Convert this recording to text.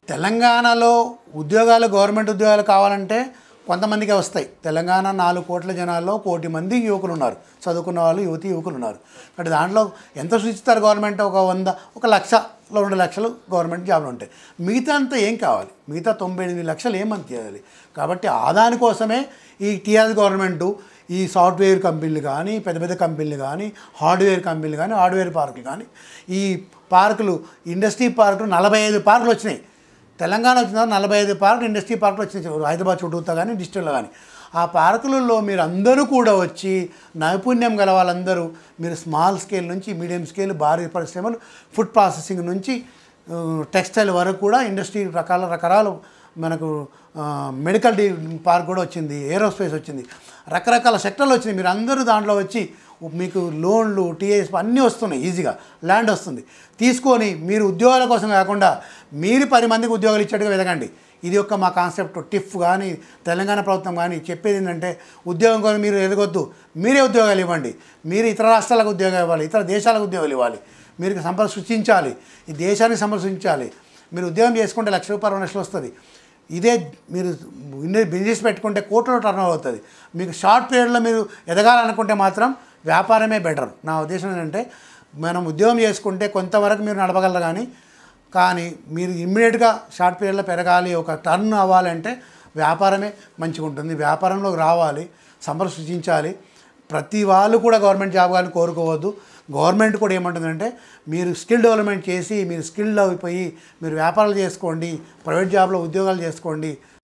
తెలంగాణలో ఉద్యోగాలు గవర్నమెంట్ ఉద్యోగాలు కావాలంటే కొంతమందికి వస్తాయి తెలంగాణ నాలుగు కోట్ల జనాల్లో కోటి మంది యువకులు ఉన్నారు చదువుకున్న వాళ్ళు యువతి యువకులు ఉన్నారు కాబట్టి దాంట్లో ఎంత సూచిస్తారు గవర్నమెంట్ ఒక వంద ఒక లక్షలో రెండు లక్షలు గవర్నమెంట్ జాబ్లు ఉంటాయి మిగతా అంతా ఏం కావాలి మిగతా తొంభై ఎనిమిది లక్షలు ఏమని చేయాలి కాబట్టి ఆ దానికోసమే ఈ టీఆర్ఎస్ గవర్నమెంటు ఈ సాఫ్ట్వేర్ కంపెనీలు కానీ పెద్ద పెద్ద కంపెనీలు కానీ హార్డ్వేర్ కంపెనీలు కానీ హార్డ్వేర్ పార్కులు కానీ ఈ పార్కులు ఇండస్ట్రీ పార్కులు నలభై ఐదు పార్కులు వచ్చినాయి తెలంగాణ వచ్చిన తర్వాత నలభై ఐదు పార్కులు ఇండస్ట్రీ పార్కులు వచ్చినాయి హైదరాబాద్ చుట్టూతా కానీ డిస్ట్రిక్ట్లో కానీ ఆ పార్కులలో మీరు అందరూ కూడా వచ్చి నైపుణ్యం గల వాళ్ళందరూ మీరు స్మాల్ స్కేల్ నుంచి మీడియం స్కేల్ భారీ పరిశ్రమలు ఫుడ్ ప్రాసెసింగ్ నుంచి ఆ, టెక్స్టైల్ వరకు కూడా ఇండస్ట్రీ రకాల రకరాలు మనకు ఆ, మెడికల్ డి పార్క్ కూడా వచ్చింది ఏరోస్పేస్ వచ్చింది రకరకాల సెక్టర్లు వచ్చినాయి మీరు అందరూ దాంట్లో వచ్చి మీకు లోన్లు టీఎస్ అన్నీ వస్తున్నాయి ఈజీగా ల్యాండ్ వస్తుంది తీసుకొని మీరు ఉద్యోగాల కోసం కాకుండా మీరు పది మందికి ఉద్యోగాలు ఇచ్చేట్టుగా వెతకండి ఇది యొక్క మా కాన్సెప్ట్ టిఫ్ కానీ తెలంగాణ ప్రభుత్వం కానీ చెప్పేది ఏంటంటే ఉద్యోగం కోసం మీరు ఎదగొద్దు మీరే ఉద్యోగాలు ఇవ్వండి మీరు ఇతర రాష్ట్రాలకు ఉద్యోగాలు ఇవ్వాలి ఇతర దేశాలకు ఉద్యోగాలు ఇవ్వాలి మీరు సంపద సృష్టించాలి ఈ దేశాన్ని సంపద సృష్టించాలి మీరు ఉద్యోగం చేసుకుంటే లక్ష రూపాయలు రెండు లక్షలు వస్తుంది ఇదే మీరు ఇన్ని బిజినెస్ పెట్టుకుంటే కోట్ల టర్న్ అవుతుంది మీకు షార్ట్ పీరియడ్లో మీరు ఎదగాలనుకుంటే మాత్రం వ్యాపారమే బెటర్ నా ఉద్దేశం ఏంటంటే మనం ఉద్యోగం చేసుకుంటే కొంతవరకు మీరు నడపగలరు కానీ కానీ మీరు ఇమ్మీడియట్గా షార్ట్ పీరియడ్లో పెరగాలి ఒక టర్న్ అవ్వాలంటే వ్యాపారమే మంచిగా ఉంటుంది వ్యాపారంలోకి రావాలి సంపద సృష్టించాలి ప్రతి వాళ్ళు కూడా గవర్నమెంట్ జాబ్ కానీ కోరుకోవద్దు గవర్నమెంట్ కూడా ఏమంటుందంటే మీరు స్కిల్ డెవలప్మెంట్ చేసి మీరు స్కిల్ అయిపోయి మీరు వ్యాపారాలు చేసుకోండి ప్రైవేట్ జాబ్లో ఉద్యోగాలు చేసుకోండి